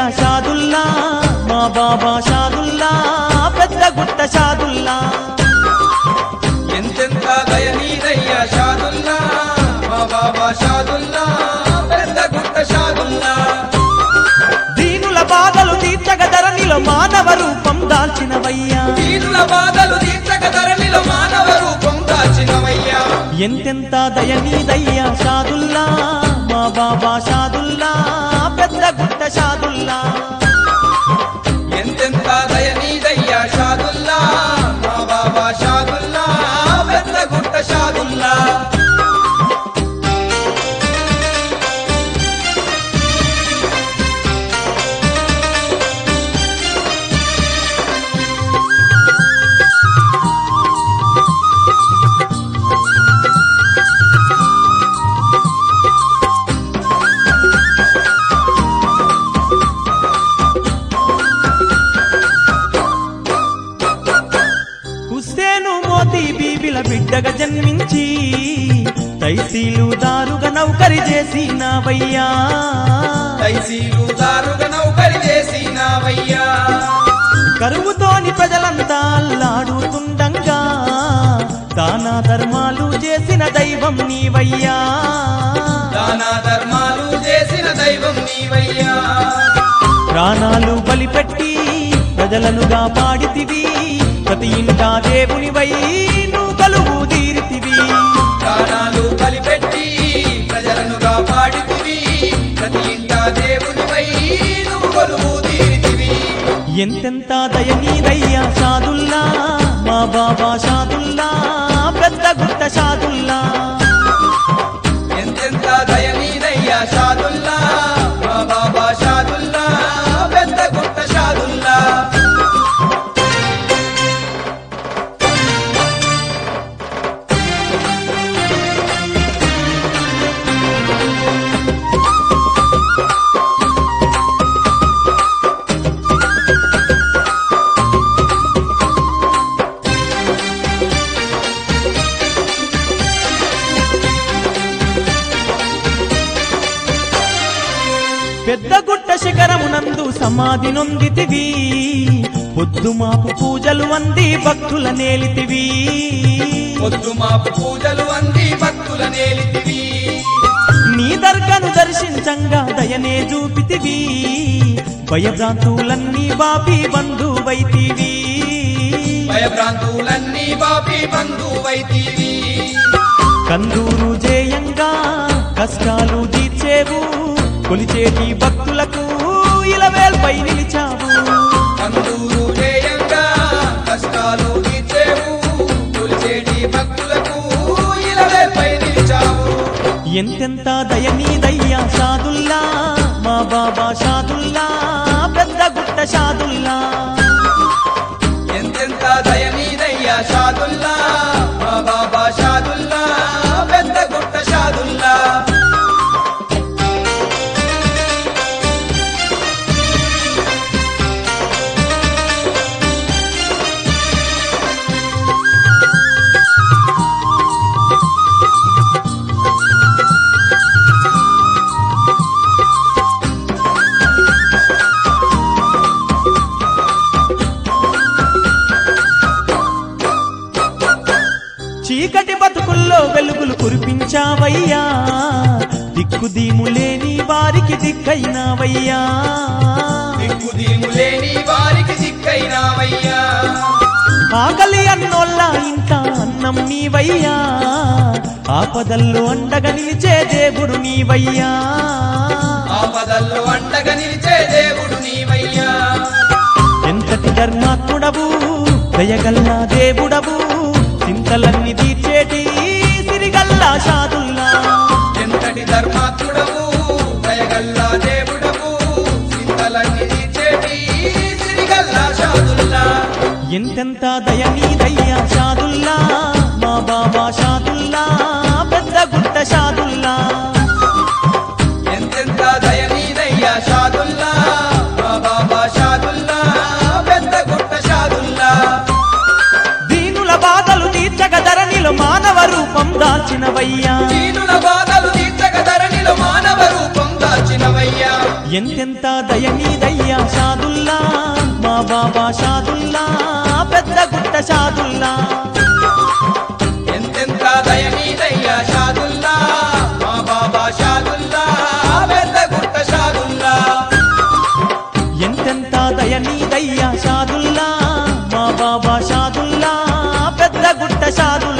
షాదుల్లా మా బాబా షాదుల్లా పెద్ద గుట్ట షాదుల్లా ఎంతెంత దయనీదయ్యా షాదుల్లా మా బాబా షాదుల్లా పెద్ద గుట్ట షాదుల్లా దీనుల బాధలు తీర్చగ ధరణిలో మానవ రూపం దాల్చినవయ్యా వీరుల బాధలు తీర్చక ధరణిలో మానవ రూపం దాచినవయ్యా ఎంతెంత దయనీదయ్యా షాదుల్లా మా బాబా షాదుల్లా పెద్ద గుట్ట షాదుల్లా ఎంతెంత దయనీదయ్యా షాదుల్లా మా బాబా షాదుల్లా పెద్ద గుట్ట షాదుల్లా హుస్సేను మోతీ బీబిల బిడ్డగా జన్మించి తైసీలు దారుగా నౌకరి చేసినవయ్యా తైసీలు దారుగా నౌకరి చేసినావయ్యా కరువుతోని ప్రజలంతా అల్లాడుతుండంగా దాన ధర్మాలు చేసిన దైవం నీవయ్యా దాన ధర్మాలు చేసిన దైవం నీవయ్యా ప్రాణాలు బలిపెట్టి ప్రజలనుగా పాడితివి ప్రతి ఇంటా దేవునివై నువ్వు కలుగు తీరితివి ప్రాణాలు బలిపెట్టి ప్రజలను కాపాడితివి ప్రతి ఇంట దేవునివై నువ్వు కొలువు తీరితివి ఎంతెంత దయనీదయ్యా సాదుల్లా మా బాబా షాదుల్లా పెద్ద గుట్ట షాదుల్లా ఎంతెంత దయనీదయ్యా షాదుల్లా మా బాబా షాదుల్లా పెద్ద గుట్ట షాదుల్లా పెద్ద గుట్ట శిఖరమునందు సమాధి నొందితివి పొద్దు మాపు పూజలు అంది భక్తుల నేలితివి పొద్దు మాపు పూజలు అంది భక్తుల నేలితివి నీ దర్గను దర్శించంగా దయనే చూపితివి భయభ్రాంతులన్నీ బాపి బంధువైతివి భయభ్రాంతులన్నీ బాపి బంధువైతివి కందూరు జేయంగా కష్టాలు తీర్చేవు కొలిచేటి భక్తులకు ఇలవేల్పై నిలిచావు అందూరు జయంగా కష్టాలు తీర్చేవు కొలిచేటి భక్తులకు ఇలవేపై నిలిచావు ఎంతెంత దయనీదయ్యా సాదుల్లా మా బాబా షాదుల్లా పెద్ద గుట్ట షాదుల్లా ఎంతెంత దయనీదయ్యా షాదుల్లా మా బాబా షాదుల్లా పెద్ద గుట్ట షాదుల్లా చీకటి బతుకుల్లో వెలుగులు కురిపించావయ్యా దిక్కు దీములేని వారికి దిక్కైనావయ్యా దిక్కుదీములేని వారికి దిక్కైనావయ్యా ఆకలి అన్నోళ్ళ ఇంట అన్నం నీవయ్యా ఆపదల్లో అండగా నిలిచే దేవుడు నీవయ్యా ఆపదల్లో అండగా నిలిచే దేవుడు నీవయ్యా ఎంతటి ధర్మాత్ముడవు దయగల్లా దేవుడవు చింతలన్నీ తీర్చేటి సిరిగల్లా షాదుల్లా ఎంతటి ధర్మాత్ముడవు దయగల్లా దేవుడవు చింతలన్నీ తీర్చేటి సిరిగల్లా షాదుల్లా ఎంతెంత దయనీదయ్యా షాదుల్లా మా బాబా షాదుల్లా పెద్ద గుట్ట షాదుల్లా ఎంతెంత దయనీదయ్యా షాదుల్లా మా బాబా షాదుల్లా పెద్ద గుట్ట షాదుల్లా దీనుల బాధలు తీర్చగ ధరణిలో మానవ రూపం దాల్చినవయ్యా దీనుల బాధలు తీర్చక ధరణిలో మానవ రూపం దాచినవయ్యా ఎంతెంత దయనీదయ్యా షాదుల్లా మా బాబా షాదుల్లా పెద్ద గుట్ట షాదుల్లా ఎంతెంత దయనీదయ్యా షాదుల్లా మా బాబా షాదుల్లా పెద్ద గుట్ట షాదుల్లా ఎంతెంత దయనీదయ్యా షాదుల్లా మా బాబా షాదుల్లా పెద్ద గుట్ట షాదుల్లా